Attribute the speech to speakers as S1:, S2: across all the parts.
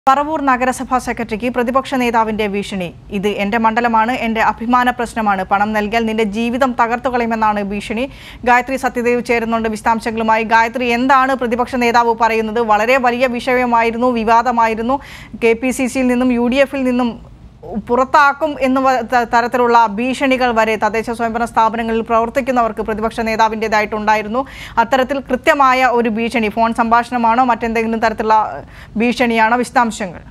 S1: പറവൂർ നഗരസഭാ സെക്രട്ടറിക്ക് പ്രതിപക്ഷ നേതാവിന്റെ ഭീഷണി ഇത് എന്റെ മണ്ഡലമാണ് എന്റെ അഭിമാന പ്രശ്നമാണ് പണം നൽകിയാൽ നിന്റെ ജീവിതം തകർത്തു കളയുമെന്നാണ് ഭീഷണി ഗായത്രി സത്യദേവ് ചേരുന്നുണ്ട് വിശദാംശങ്ങളുമായി ഗായത്രി എന്താണ് പ്രതിപക്ഷ നേതാവ് പറയുന്നത് വളരെ വലിയ വിഷയമായിരുന്നു വിവാദമായിരുന്നു കെ പി സി സിയിൽ നിന്നും യു ഡി എഫിൽ നിന്നും പുറത്താക്കും എന്ന ത- തരത്തിലുള്ള ഭീഷണികൾ വരെ തദ്ദേശ സ്വയംഭരണ സ്ഥാപനങ്ങളിൽ പ്രവർത്തിക്കുന്നവർക്ക് പ്രതിപക്ഷ നേതാവിൻ്റെതായിട്ടുണ്ടായിരുന്നു അത്തരത്തിൽ കൃത്യമായ ഒരു ഭീഷണി ഫോൺ സംഭാഷണമാണോ മറ്റെന്തെങ്കിലും തരത്തിലുള്ള ഭീഷണിയാണോ വിശദാംശങ്ങൾ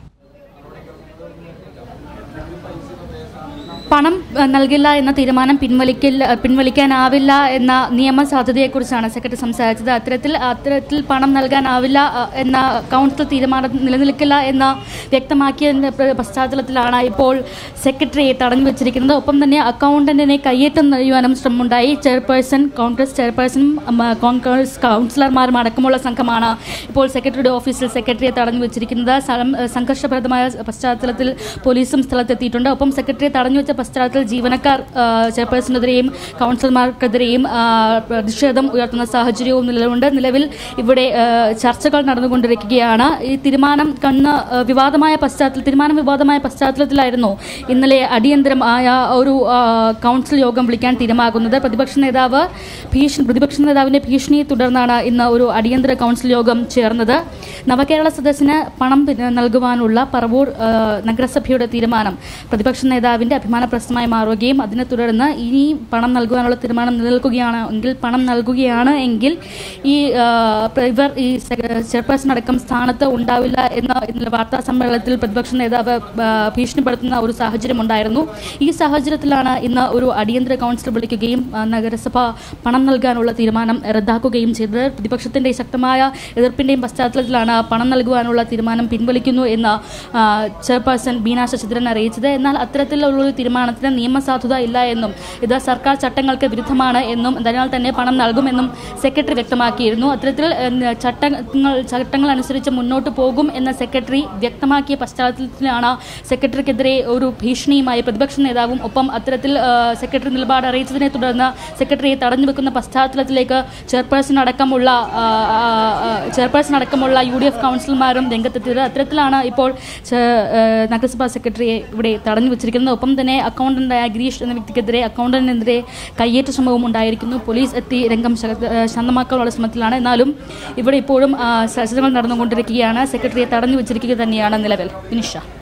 S2: പണം അഹ്, നൽകില്ല എന്ന തീരുമാനം പിൻവലിക്കില്ല പിൻവലിക്കാനാവില്ല എന്ന നിയമ സാധ്യതയെക്കുറിച്ചാണ് സെക്രട്ടറി സംസാരിച്ചത് അത്തരത്തിൽ അത്തരത്തിൽ പണം നൽകാനാവില്ല അഹ്, എന്ന കൗൺസിൽ തീരുമാനം നിലനിൽക്കില്ല എന്ന് വ്യക്തമാക്കിയതിൻ്റെ പ്ര- പശ്ചാത്തലത്തിലാണ് ഇപ്പോൾ സെക്രട്ടറിയെ തടഞ്ഞു വെച്ചിരിക്കുന്നത് ഒപ്പം തന്നെ അക്കൗണ്ടന്റിനെ കയ്യേറ്റം ചെയ്യുവാനും ശ്രമമുണ്ടായി ചെയർപേഴ്സൺ കോൺഗ്രസ് ചെയർപേഴ്സണും ഉം, കോൺഗ്രസ് കൗൺസിലർമാരും അടക്കമുള്ള സംഘമാണ് ഇപ്പോൾ സെക്രട്ടറിയുടെ ഓഫീസിൽ സെക്രട്ടറിയെ തടഞ്ഞു വെച്ചിരിക്കുന്നത് സ്ഥലം ഏഹ്, സംഘർഷപ്രദമായ പശ്ചാത്തലത്തിൽ പോലീസും സ്ഥലത്തെത്തിയിട്ടുണ്ട് ഒപ്പം സെക്രട്ടറിയെ തടഞ്ഞു വെച്ച പശ്ചാത്തലത്തിൽ ജീവനക്കാർ ഏഹ്, ചെയർപേഴ്സണെതിരെയും കൗൺസിലർമാർക്കെതിരെയും ആ, പ്രതിഷേധം ഉയർത്തുന്ന സാഹചര്യവും നിലവിലുണ്ട് നിലവിൽ ഇവിടെ ഏഹ്, ചർച്ചകൾ നടന്നുകൊണ്ടിരിക്കുകയാണ് ഈ തീരുമാനം കന്ന് ഏഹ്, വിവാദമായ പശ്ചാത്തലത്തിൽ തീരുമാനം വിവാദമായ പശ്ചാത്തലത്തിലായിരുന്നു ഇന്നലെ അടിയന്തരമായ ഒരു ആ, കൗൺസിൽ യോഗം വിളിക്കാൻ തീരുമാകുന്നത് പ്രതിപക്ഷ നേതാവ് ഭീഷണി പ്രതിപക്ഷ നേതാവിന്റെ ഭീഷണിയെ തുടർന്നാണ് ഇന്ന് ഒരു അടിയന്തര കൗൺസിൽ യോഗം ചേർന്നത് നവകേരള സദസ്സിന് പണം പിന്നെ നൽകുവാനുള്ള പറവൂർ ആ, നഗരസഭയുടെ തീരുമാനം പ്രതിപക്ഷ നേതാവിന്റെ അഭിമാന പ്രശ്നമായി മാറുകയും അതിനെ തുടർന്ന് ഇനി പണം നൽകുവാനുള്ള തീരുമാനം നിലനിൽക്കുകയാണ് എങ്കിൽ പണം നൽകുകയാണ് എങ്കിൽ ഈ ആ, ഇവർ ഈ സെക്ര- ചെയർപേഴ്സൺ അടക്കം സ്ഥാനത്ത് ഉണ്ടാവില്ല എന്ന ഇന്നലെ വാർത്താ സമ്മേളനത്തിൽ പ്രതിപക്ഷ നേതാവ് ആ, ഭീഷണിപ്പെടുത്തുന്ന ഒരു സാഹചര്യം ഉണ്ടായിരുന്നു ഈ സാഹചര്യത്തിലാണ് ഇന്ന് ഒരു അടിയന്തര കൗൺസിൽ വിളിക്കുകയും ആ, നഗരസഭ പണം നൽകാനുള്ള തീരുമാനം റദ്ദാക്കുകയും ചെയ്തത് പ്രതിപക്ഷത്തിന്റെ ശക്തമായ എതിർപ്പിന്റെയും പശ്ചാത്തലത്തിലാണ് പണം നൽകുവാനുള്ള തീരുമാനം പിൻവലിക്കുന്നു എന്ന് ആ, ചെയർപേഴ്സൺ ബീന ശശിധരൻ അറിയിച്ചത് എന്നാൽ അത്തരത്തിലുള്ള ഒരു തീരുമാനത്തിന് നിയമസാധുത ഇല്ല എന്നും ഇത് സർക്കാർ ചട്ടങ്ങൾക്ക് വിരുദ്ധമാണ് എന്നും അതിനാൽ തന്നെ പണം നൽകുമെന്നും സെക്രട്ടറി വ്യക്തമാക്കിയിരുന്നു അത്തരത്തിൽ ഏഹ്, ചട്ടങ്ങൾ ചട്ടങ്ങൾ അനുസരിച്ച് മുന്നോട്ട് പോകും എന്ന സെക്രട്ടറി വ്യക്തമാക്കിയ പശ്ചാത്തലത്തിലാണ് സെക്രട്ടറിക്കെതിരെ ഒരു ഭീഷണിയുമായി പ്രതിപക്ഷ നേതാവും ഒപ്പം അത്തരത്തിൽ ഏഹ്, സെക്രട്ടറി നിലപാട് അറിയിച്ചതിനെ തുടർന്ന് സെക്രട്ടറിയെ തടഞ്ഞു വെക്കുന്ന പശ്ചാത്തലത്തിലേക്ക് ചെയർപേഴ്സൺ അടക്കമുള്ള ആ, ആ, ആ, ചെയർപേഴ്സൺ അടക്കമുള്ള യു ഡി എഫ് കൗൺസിലർമാരും രംഗത്തെത്തിയത് അത്തരത്തിലാണ് ഇപ്പോൾ ചെ- ഏഹ്, നഗരസഭാ സെക്രട്ടറിയെ ഇവിടെ തടഞ്ഞു വെച്ചിരിക്കുന്നത് ഒപ്പം തന്നെ അക്കൗണ്ടന്റായ ഗിരീഷ് എന്ന വ്യക്തിക്കെതിരെ അക്കൗണ്ടന്റിനെതിരെ കയ്യേറ്റ ശ്രമവും ഉണ്ടായിരിക്കുന്നു പോലീസ് എത്തി രംഗം ശ- ഏഹ്, ശാന്തമാക്കാനുള്ള ശ്രമത്തിലാണ് എന്നാലും ഇവിടെ ഇപ്പോഴും ആ, ചർച്ചകൾ നടന്നുകൊണ്ടിരിക്കുകയാണ് സെക്രട്ടറിയെ തടഞ്ഞു വെച്ചിരിക്കുക തന്നെയാണ് നിലവിൽ വിനിഷ